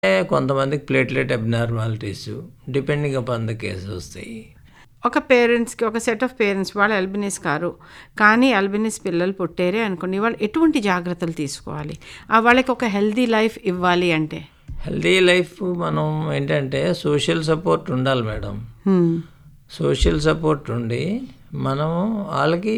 కొంతమందికి platelet abnormalities depending upon the case వస్తాయి ఒక పేరెంట్స్కి ఒక సెట్ ఆఫ్ పేరెంట్స్ వాళ్ళు అల్బినిస్ కారు కానీ అల్బినిస్ పిల్లలు పుట్టారే అనుకోండి వాళ్ళు ఎటువంటి జాగ్రత్తలు తీసుకోవాలి ఆ వాళ్ళకి ఒక హెల్దీ లైఫ్ ఇవ్వాలి అంటే హెల్దీ లైఫ్ మనం ఏంటంటే సోషల్ సపోర్ట్ ఉండాలి మేడం సోషల్ సపోర్ట్ ఉండి మనం వాళ్ళకి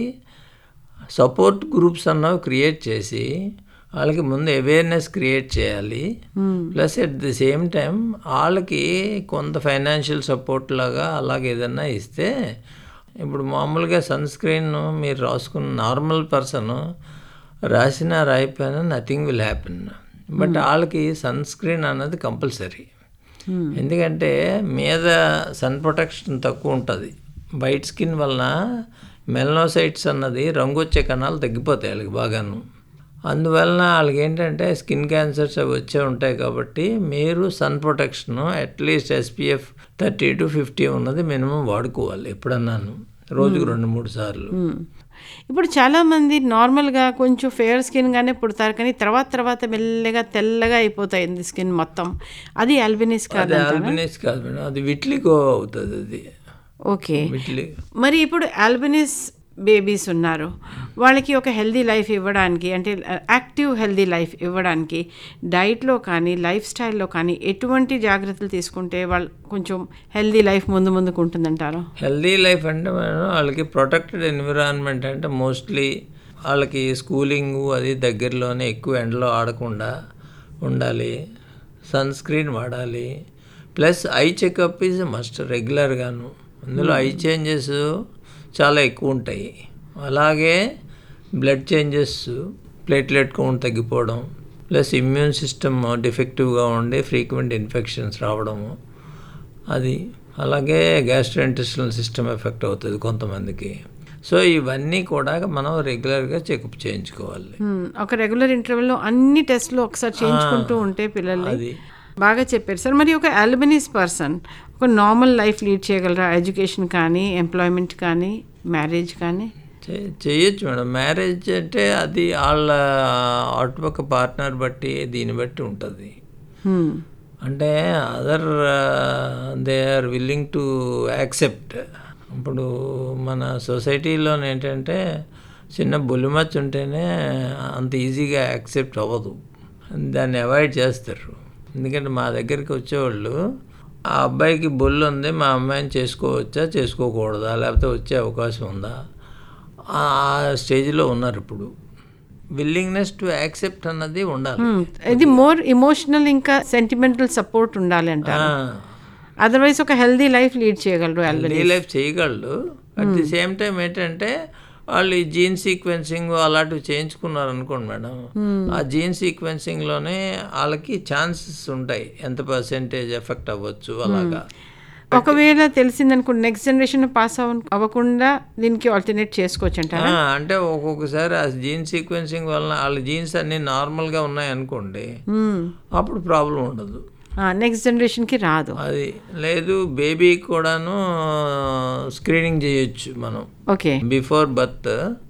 సపోర్ట్ గ్రూప్స్ అన్నవి క్రియేట్ చేసి వాళ్ళకి ముందు అవేర్నెస్ క్రియేట్ చేయాలి plus at the same time వాళ్ళకి కొంత ఫైనాన్షియల్ సపోర్ట్ లాగా అలాగే ఏదన్నా ఇస్తే ఇప్పుడు మామూలుగా సన్ స్క్రీన్ మీరు రాసుకున్న నార్మల్ పర్సన్ రాసినా రాయిపోయినా నథింగ్ విల్ హ్యాపెన్ బట్ వాళ్ళకి సన్ స్క్రీన్ అన్నది కంపల్సరీ ఎందుకంటే మీద సన్ ప్రొటెక్షన్ తక్కువ ఉంటుంది వైట్ స్కిన్ వలన మెలనోసైట్స్ అన్నది రంగు వచ్చే కణాలు తగ్గిపోతాయి వాళ్ళకి బాగాను అందువలన వాళ్ళకి ఏంటంటే స్కిన్ క్యాన్సర్స్ అవి వచ్చే ఉంటాయి కాబట్టి మీరు sun protection at least SPF thirty to fifty ఉన్నది మినిమం వాడుకోవాలి ఎప్పుడన్నాను రోజుకు రెండు మూడు సార్లు ఇప్పుడు చాలామంది నార్మల్గా కొంచెం ఫేర్ స్కిన్గానే పుడతారు కానీ తర్వాత తర్వాత మెల్లగా తెల్లగా అయిపోతాయి స్కిన్ మొత్తం అది అల్బినిస్ కాదు అది ఆల్బినిస్ కాదు మేడం అది విట్లిగో అవుతుంది అది ఓకే విట్లి మరి ఇప్పుడు ఆల్బినిస్ బేబీస్ ఉన్నారు వాళ్ళకి ఒక హెల్దీ లైఫ్ ఇవ్వడానికి అంటే యాక్టివ్ హెల్దీ లైఫ్ ఇవ్వడానికి డైట్లో కానీ లైఫ్ స్టైల్లో కానీ ఎటువంటి జాగ్రత్తలు తీసుకుంటే వాళ్ళు కొంచెం హెల్దీ లైఫ్ ముందు ముందుకు ఉంటుందంటారు హెల్దీ లైఫ్ అంటే మనం వాళ్ళకి ప్రొటెక్టెడ్ ఎన్విరాన్మెంట్ అంటే మోస్ట్లీ వాళ్ళకి స్కూలింగ్ అది దగ్గరలోనే ఎక్కువ ఎండలో ఆడకుండా ఉండాలి సన్ స్క్రీన్ వాడాలి plus eye checkup is must రెగ్యులర్గాను అందులో ఐ చేంజెస్ చాలా ఎక్కువ ఉంటాయి అలాగే బ్లడ్ చేంజెస్ ప్లేట్లెట్ కౌంట్ తగ్గిపోవడం ప్లస్ ఇమ్యూన్ సిస్టమ్ డిఫెక్టివ్గా ఉండి ఫ్రీక్వెంట్ ఇన్ఫెక్షన్స్ రావడము అది అలాగే గ్యాస్ట్రోఇంటెస్టినల్ సిస్టమ్ ఎఫెక్ట్ అవుతుంది కొంతమందికి సో ఇవన్నీ కూడా మనం రెగ్యులర్గా చెకప్ చేయించుకోవాలి Hmm, ఒక రెగ్యులర్ ఇంటర్వెల్లో అన్ని టెస్ట్లు ఒకసారి చేయించుకుంటూ ఉంటే పిల్లల్ని అది బాగా చెప్పారు సార్ మరి ఒక అల్బనీస్ పర్సన్ ఒక నార్మల్ లైఫ్ లీడ్ చేయగలరా ఎడ్యుకేషన్ కానీ ఎంప్లాయ్మెంట్ కానీ మ్యారేజ్ కానీ చే- చేయొచ్చు మేడం మ్యారేజ్ అంటే అది వాళ్ళ అటుపక్క పార్ట్నర్ బట్టి దీన్ని బట్టి ఉంటుంది Hmm. అంటే other they are willing to accept ఇప్పుడు మన సొసైటీలో ఏంటంటే చిన్న బొలిమచ్చ ఉంటేనే అంత ఈజీగా యాక్సెప్ట్ అవ్వదు దాన్ని అవాయిడ్ చేస్తారు ఎందుకంటే మా దగ్గరికి వచ్చేవాళ్ళు ఆ అబ్బాయికి బొల్లు ఉంది మా అమ్మాయిని చేసుకోవచ్చా చేసుకోకూడదా లేకపోతే వచ్చే అవకాశం ఉందా ఆ స్టేజ్లో ఉన్నారు ఇప్పుడు విల్లింగ్నెస్ టు యాక్సెప్ట్ అన్నది ఉండాలి Hmm. ఇది మోర్ ఇమోషనల్ ఇంకా సెంటిమెంటల్ సపోర్ట్ ఉండాలి అంటారు అదర్వైజ్ ఒక హెల్దీ లైఫ్ లీడ్ చేయగలరు అల్బనీ హెల్దీ లైఫ్ చేయగలరు అట్ ది సేమ్ టైం ఏంటంటే వాళ్ళు ఈ జీన్ సీక్వెన్సింగ్ అలాంటివి చేయించుకున్నారు అనుకోండి మేడం ఆ జీన్ సీక్వెన్సింగ్లోనే వాళ్ళకి ఛాన్సెస్ ఉంటాయి ఎంత పర్సెంటేజ్ ఎఫెక్ట్ అవ్వచ్చు అలాగా ఒకవేళ తెలిసిందనుకో నెక్స్ట్ జనరేషన్ పాస్ అవ అవ్వకుండా దీనికి ఆల్టర్నేట్ చేసుకోవచ్చు అంటారా ఆ, అంటే ఒక్కొక్కసారి ఆ జీన్ సీక్వెన్సింగ్ వలన వాళ్ళ జీన్స్ అన్నీ నార్మల్గా ఉన్నాయి అనుకోండి అప్పుడు ప్రాబ్లం ఉండదు నెక్స్ట్ జనరేషన్కి రాదు అది లేదు బేబీ కూడాను స్క్రీనింగ్ చేయొచ్చు మనం ఓకే బిఫోర్ బర్త్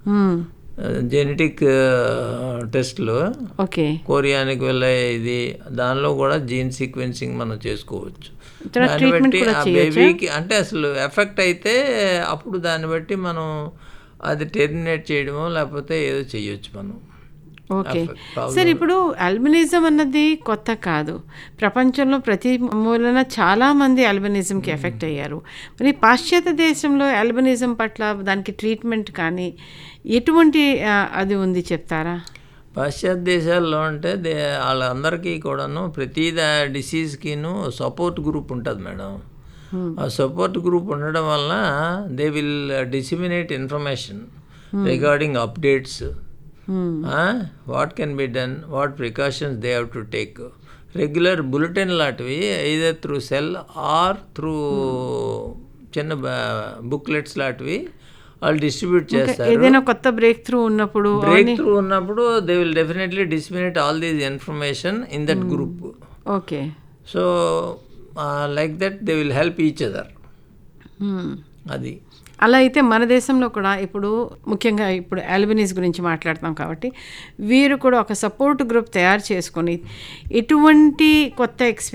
జెనెటిక్ టెస్ట్లో ఓకే కోరియానికి వెళ్ళే ఇది దానిలో కూడా జీన్ సీక్వెన్సింగ్ మనం చేసుకోవచ్చు తర్వాత దాన్ని treatment బట్టి కూడా ఆ బేబీకి అంటే అసలు ఎఫెక్ట్ అయితే అప్పుడు దాన్ని బట్టి మనం అది టెర్మినేట్ చేయడమో లేకపోతే ఏదో చేయొచ్చు మనం ఓకే Effect సార్ ఇప్పుడు అల్బనిజం అన్నది కొత్త కాదు ప్రపంచంలో ప్రతి మూలన చాలా మంది అల్బనిజంకి ఎఫెక్ట్ అయ్యారు మరి పాశ్చాత్య దేశంలో అల్బనిజం పట్ల దానికి ట్రీట్మెంట్ కానీ ఎటువంటి ఆ, అది ఉంది చెప్తారా పాశ్చాత్య దేశాల్లో అంటే దే వాళ్ళందరికీ కూడాను ప్రతి దా- డిసీజ్కిను సపోర్ట్ గ్రూప్ ఉంటుంది మేడం ఆ సపోర్ట్ గ్రూప్ ఉండడం వలన they will disseminate information regarding updates what can be done what precautions they have to take regular bulletin లాంటివి either through cell or through చిన్న బుక్లెట్స్ లాంటివి వాళ్ళు డిస్ట్రిబ్యూట్ చేస్తారు ఏదైనా కొత్త బ్రేక్ త్రూ ఉన్నప్పుడు బ్రేక్ త్రూ ఉన్నప్పుడు they will definitely disseminate all these information in that group okay so like that they will help each other అది అలా అయితే మన దేశంలో కూడా ఇప్పుడు ముఖ్యంగా ఇప్పుడు ఆల్బనీస్ గురించి మాట్లాడతాం కాబట్టి వీరు కూడా ఒక సపోర్ట్ గ్రూప్ తయారు చేసుకొని ఎటువంటి కొత్త ఎక్స్పీరియన్స్